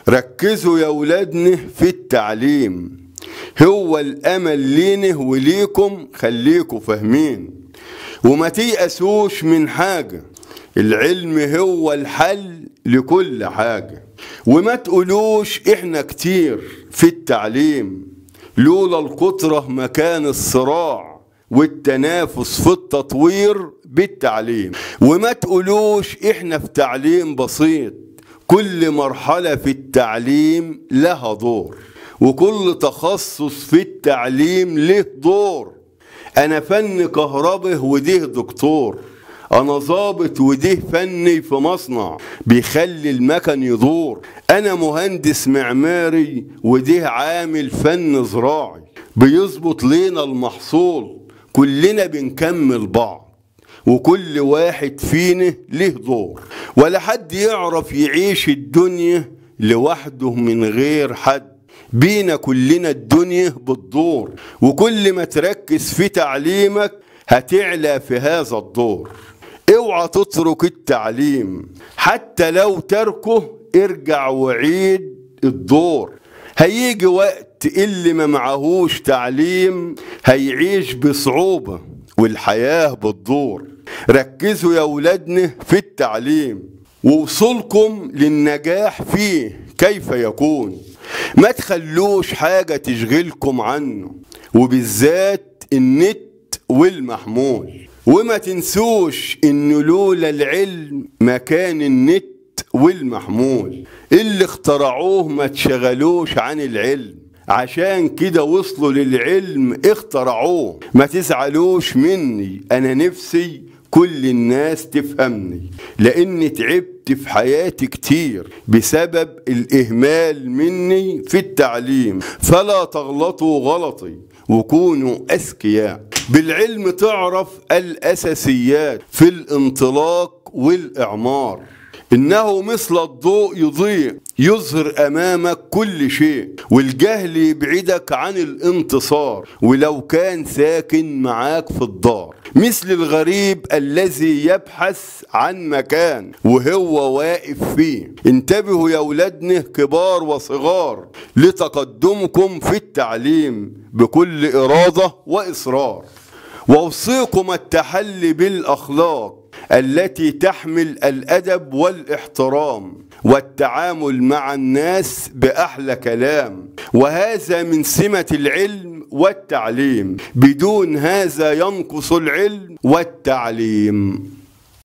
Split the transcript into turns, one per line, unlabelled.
ركزوا يا ولادنا في التعليم هو الامل لينا وليكم خليكوا فاهمين وما تيأسوش من حاجة العلم هو الحل لكل حاجة وما تقولوش احنا كتير في التعليم لولا القطرة مكان الصراع والتنافس في التطوير بالتعليم وما تقولوش احنا في تعليم بسيط كل مرحلة في التعليم لها دور وكل تخصص في التعليم له دور انا فن كهربه وده دكتور انا ظابط وده فني في مصنع بيخلي المكن يدور انا مهندس معماري وده عامل فن زراعي بيظبط لينا المحصول كلنا بنكمل بعض وكل واحد فينا له دور ولا حد يعرف يعيش الدنيا لوحده من غير حد بينا كلنا الدنيا بتدور وكل ما تركز في تعليمك هتعلى في هذا الدور اوعى تترك التعليم حتى لو تركه ارجع وعيد الدور هيجي وقت اللي ما معهوش تعليم هيعيش بصعوبة والحياة بتدور ركزوا يا ولادنا في التعليم ووصولكم للنجاح فيه كيف يكون ما تخلوش حاجة تشغلكم عنه وبالذات النت والمحمول وما تنسوش انه لولا العلم مكان النت والمحمول اللي اخترعوه ما تشغلوش عن العلم عشان كده وصلوا للعلم اخترعوه ما تزعلوش مني انا نفسي كل الناس تفهمني لاني تعبت في حياتي كتير بسبب الاهمال مني في التعليم فلا تغلطوا غلطي وكونوا اذكياء بالعلم تعرف الاساسيات في الانطلاق والاعمار إنه مثل الضوء يضيء يظهر أمامك كل شيء والجهل يبعدك عن الانتصار ولو كان ساكن معاك في الدار مثل الغريب الذي يبحث عن مكان وهو واقف فيه انتبهوا يا ولادنا كبار وصغار لتقدمكم في التعليم بكل إرادة وإصرار واوصيكم التحلي بالاخلاق التي تحمل الادب والاحترام والتعامل مع الناس باحلى كلام وهذا من سمه العلم والتعليم بدون هذا ينقص العلم والتعليم